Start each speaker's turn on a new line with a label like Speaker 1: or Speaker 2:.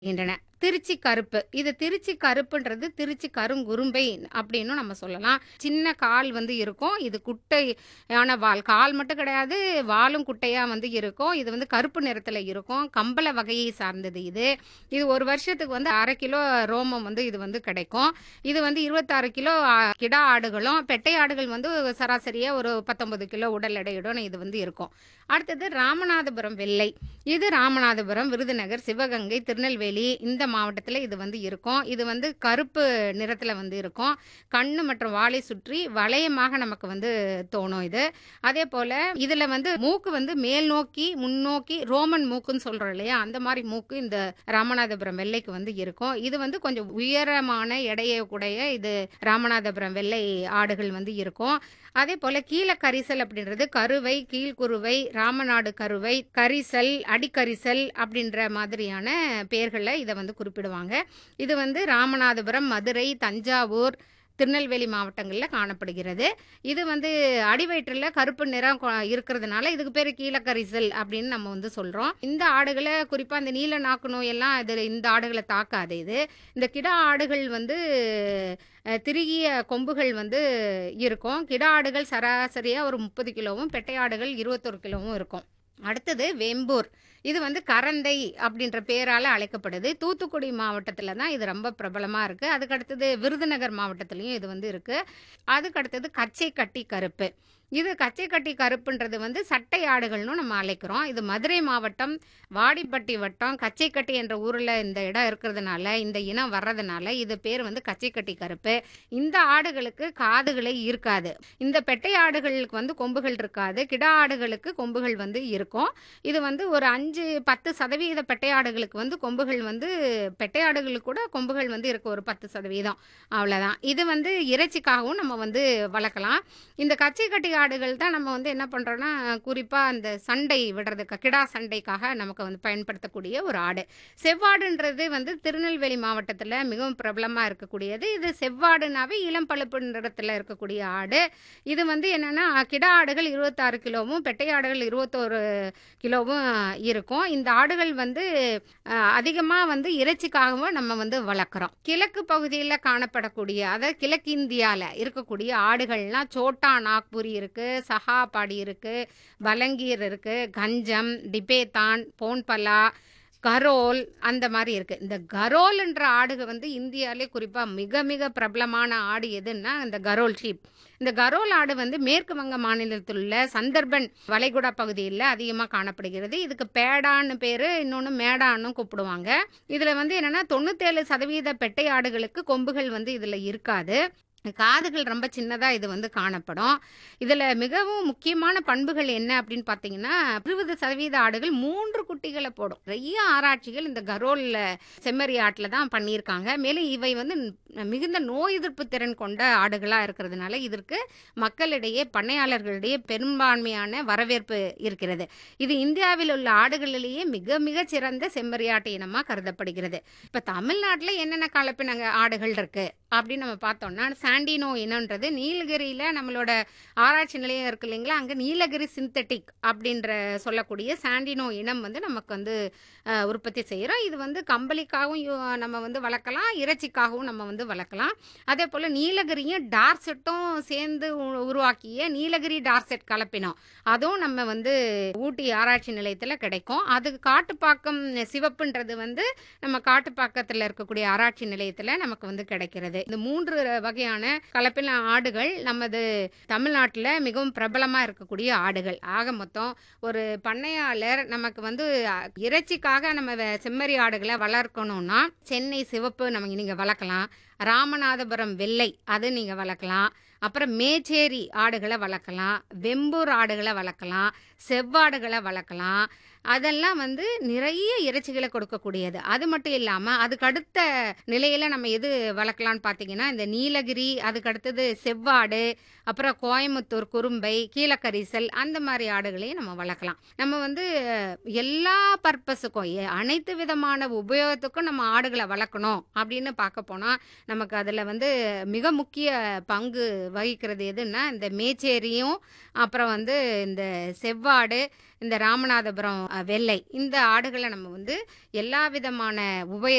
Speaker 1: இருக்கின்றன திருச்சி கருப்பு இது திருச்சி கருப்புன்றது திருச்சி கருங்குறும்பை அப்படின்னு நம்ம சொல்லலாம் சின்ன கால் வந்து இருக்கும் இது குட்டையான வால் கால் மட்டும் கிடையாது வாலும் குட்டையா வந்து இருக்கும் இது வந்து கருப்பு நிறத்துல இருக்கும் கம்பள வகையை சார்ந்தது இது இது ஒரு வருஷத்துக்கு வந்து அரை கிலோ ரோமம் வந்து இது வந்து கிடைக்கும் இது வந்து இருபத்தாறு கிலோ ஆ, கிடா ஆடுகளும் பெட்டை ஆடுகள் வந்து சராசரியா ஒரு பத்தொன்பது கிலோ உடல் எடையுடன் இது வந்து இருக்கும் அடுத்தது ராமநாதபுரம் வெள்ளை இது ராமநாதபுரம் விருதுநகர் சிவகங்கை திருநெல்வேலி இந்த மாவட்டத்தில் இது வந்து இருக்கும் இது வந்து கருப்பு நிறத்தில் வந்து இருக்கும் கண்ணு மற்றும் வாலை சுற்றி வளையமாக நமக்கு வந்து தோணும் இது அதே போல் இதில் வந்து மூக்கு வந்து மேல் நோக்கி முன்னோக்கி ரோமன் மூக்குன்னு சொல்கிறோம் இல்லையா அந்த மாதிரி மூக்கு இந்த ராமநாதபுரம் வெள்ளைக்கு வந்து இருக்கும் இது வந்து கொஞ்சம் உயரமான எடையை கூடைய இது ராமநாதபுரம் வெள்ளை ஆடுகள் வந்து இருக்கும் அதே போல கீழ கரிசல் அப்படின்றது கருவை கீழ்குருவை ராமநாடு கருவை கரிசல் அடிக்கரிசல் அப்படின்ற மாதிரியான பெயர்களில் இதை வந்து குறிப்பிடுவாங்க இது வந்து ராமநாதபுரம் மதுரை தஞ்சாவூர் திருநெல்வேலி மாவட்டங்களில் காணப்படுகிறது இது வந்து அடிவயிற்றில் கருப்பு நிறம் கொ- இருக்கிறதுனால இதுக்கு பேர் கீழக்கரிசல் அப்படின்னு நம்ம வந்து சொல்கிறோம் இந்த ஆடுகளை குறிப்பாக இந்த நீல நாக்கு நோயெல்லாம் இது இந்த ஆடுகளை தாக்காது இது இந்த கிடா ஆடுகள் வந்து அஹ், திருகிய கொம்புகள் வந்து இருக்கும் கிடா ஆடுகள் சராசரியாக ஒரு முப்பது கிலோவும் பெட்டை ஆடுகள் இருபத்தொரு கிலோவும் இருக்கும் அடுத்தது வெம்பூர் இது வந்து கரந்தை அப்படின்ற பேரால் அழைக்கப்படுது தூத்துக்குடி மாவட்டத்தில் தான் இது ரொம்ப பிரபலமாக இருக்குது அதுக்கு அடுத்தது விருதுநகர் மாவட்டத்துலேயும் இது வந்து இருக்குது அதுக்கு அடுத்தது கச்சை கட்டி கருப்பு இது கச்சை கட்டி கருப்புன்றது வந்து சட்டை ஆடுகள்னு நம்ம அழைக்கிறோம் இது மதுரை மாவட்டம் வாடிப்பட்டி வட்டம் கச்சைக்கட்டி என்ற ஊரில் இந்த இடம் இருக்கிறதுனால இந்த இனம் வர்றதுனால இது பேர் வந்து கச்சைக்கட்டி கருப்பு இந்த ஆடுகளுக்கு காதுகளே இருக்காது இந்த பெட்டை ஆடுகளுக்கு வந்து கொம்புகள் இருக்காது கிடா ஆடுகளுக்கு கொம்புகள் வந்து இருக்கும் இது வந்து ஒரு அஞ்சு பத்து சதவீத பெட்டை ஆடுகளுக்கு வந்து கொம்புகள் வந்து பெட்டை ஆடுகளுக்கு கூட கொம்புகள் வந்து இருக்கு ஒரு பத்து சதவீதம் அவ்வளோதான் இது வந்து இறைச்சிக்காகவும் நம்ம வந்து வளர்க்கலாம் இந்த கச்சை கட்டி ஆடுகள் தான் நம்ம வந்து என்ன பண்ணுறோன்னா குறிப்பாக அந்த சண்டை விடுறதுக்கு கிடா சண்டைக்காக நமக்கு வந்து பயன்படுத்தக்கூடிய ஒரு ஆடு செவ்வாடுன்றது வந்து திருநெல்வேலி மாவட்டத்தில் மிகவும் பிரபலமாக இருக்கக்கூடியது இது செவ்வாடுனாவே இளம் பழுப்பு நிறத்தில் இருக்கக்கூடிய ஆடு இது வந்து என்னென்னா கிடா ஆடுகள் இருபத்தாறு கிலோவும் பெட்டை ஆடுகள் இருபத்தோரு கிலோவும் இருக்கும் இந்த ஆடுகள் வந்து அதிகமாக வந்து இறைச்சிக்காகவும் நம்ம வந்து வளர்க்குறோம் கிழக்கு பகுதியில் காணப்படக்கூடிய அதாவது கிழக்கு இந்தியாவில் இருக்கக்கூடிய ஆடுகள்லாம் சோட்டா நாக்பூரி இருக்குது சஹாபாடி இருக்குது பலங்கீர் இருக்குது கஞ்சம் டிபேத்தான் போன்பலா கரோல் அந்த மாதிரி இருக்குது இந்த கரோல்ன்ற ஆடுக வந்து இந்தியாவிலே குறிப்பாக மிக மிக பிரபலமான ஆடு எதுன்னா இந்த கரோல் ஷீப் இந்த கரோல் ஆடு வந்து மேற்கு வங்க மாநிலத்தில் உள்ள சந்தர்பன் வளைகுடா பகுதியில் அதிகமாக காணப்படுகிறது இதுக்கு பேடான்னு பேர் இன்னொன்று மேடான்னு கூப்பிடுவாங்க இதில் வந்து என்னென்னா தொண்ணூத்தேழு சதவீத பெட்டை ஆடுகளுக்கு கொம்புகள் வந்து இதில் இருக்காது காதுகள் ரொம்ப சின்னதாக இது வந்து காணப்படும் இதில் மிகவும் முக்கியமான பண்புகள் என்ன அப்படின்னு பார்த்தீங்கன்னா இருபது சதவீத ஆடுகள் மூன்று குட்டிகளை போடும் நிறைய ஆராய்ச்சிகள் இந்த கரோலில் செம்மறி ஆட்டில் தான் பண்ணியிருக்காங்க மேலும் இவை வந்து மிகுந்த நோய் எதிர்ப்பு திறன் கொண்ட ஆடுகளாக இருக்கிறதுனால இதற்கு மக்களிடையே பண்ணையாளர்களிடையே பெரும்பான்மையான வரவேற்பு இருக்கிறது இது இந்தியாவில் உள்ள ஆடுகளிலேயே மிக மிக சிறந்த செம்மறியாட்டு இனமாக கருதப்படுகிறது இப்போ தமிழ்நாட்டில் என்னென்ன கலப்பினங்க ஆடுகள் இருக்கு அப்படின்னு நம்ம பார்த்தோம்னா சாண்டினோ இனம்ன்றது நீலகிரியில் நம்மளோட ஆராய்ச்சி நிலையம் இருக்கு இல்லைங்களா அங்கே நீலகிரி சிந்தட்டிக் அப்படின்ற சொல்லக்கூடிய சாண்டினோ இனம் வந்து நமக்கு வந்து அஹ், உற்பத்தி செய்கிறோம் இது வந்து கம்பளிக்காகவும் யூ- நம்ம வந்து வளர்க்கலாம் இறைச்சிக்காகவும் நம்ம வந்து வளர்க்கலாம் அதே போல் நீலகிரியும் டார்செட்டும் சேர்ந்து உ- உருவாக்கிய நீலகிரி டார்செட் கலப்பினம் அதுவும் நம்ம வந்து ஊட்டி ஆராய்ச்சி நிலையத்தில் கிடைக்கும் அது காட்டுப்பாக்கம் சிவப்புன்றது வந்து நம்ம காட்டுப்பாக்கத்தில் இருக்கக்கூடிய ஆராய்ச்சி நிலையத்தில் நமக்கு வந்து கிடைக்கிறது இந்த மூன்று வகையான கலப்பின ஆடுகள் நமது தமிழ்நாட்டில் மிகவும் பிரபலமாக இருக்கக்கூடிய ஆடுகள் ஆக மொத்தம் ஒரு பண்ணையாளர் நமக்கு வந்து அ, இறைச்சிக்காக நம்ம வெ- செம்மறி ஆடுகளை வளர்க்கணும்னா சென்னை சிவப்பு நம்ம நீங்கள் வளர்க்கலாம் ராமநாதபுரம் வெள்ளை அது நீங்கள் வளர்க்கலாம் அப்புறம் மேச்சேரி ஆடுகளை வளர்க்கலாம் வெம்பூர் ஆடுகளை வளர்க்கலாம் செவ்வாடுகளை வளர்க்கலாம் அதெல்லாம் வந்து நிறைய இறைச்சிகளை கொடுக்கக்கூடியது அது மட்டும் இல்லாமல் அதுக்கு அடுத்த நிலையில் நம்ம எது வளர்க்கலாம்னு பார்த்தீங்கன்னா இந்த நீலகிரி அதுக்கு அடுத்தது செவ்வாடு அப்புறம் கோயம்புத்தூர் குறும்பை கீழக்கரிசல் அந்த மாதிரி ஆடுகளையும் நம்ம வளர்க்கலாம் நம்ம வந்து எல்லா பர்பஸுக்கும் எ- அனைத்து விதமான உபயோகத்துக்கும் நம்ம ஆடுகளை வளர்க்கணும் அப்படின்னு பார்க்க போனால் நமக்கு அதில் வந்து மிக முக்கிய பங்கு வகிக்கிறது எதுன்னா இந்த மேச்சேரியும் அப்புறம் வந்து இந்த செவ்வாடு இந்த ராமநாதபுரம் அஹ், வெள்ளை இந்த ஆடுகளை நம்ம வந்து எல்லா விதமான உபய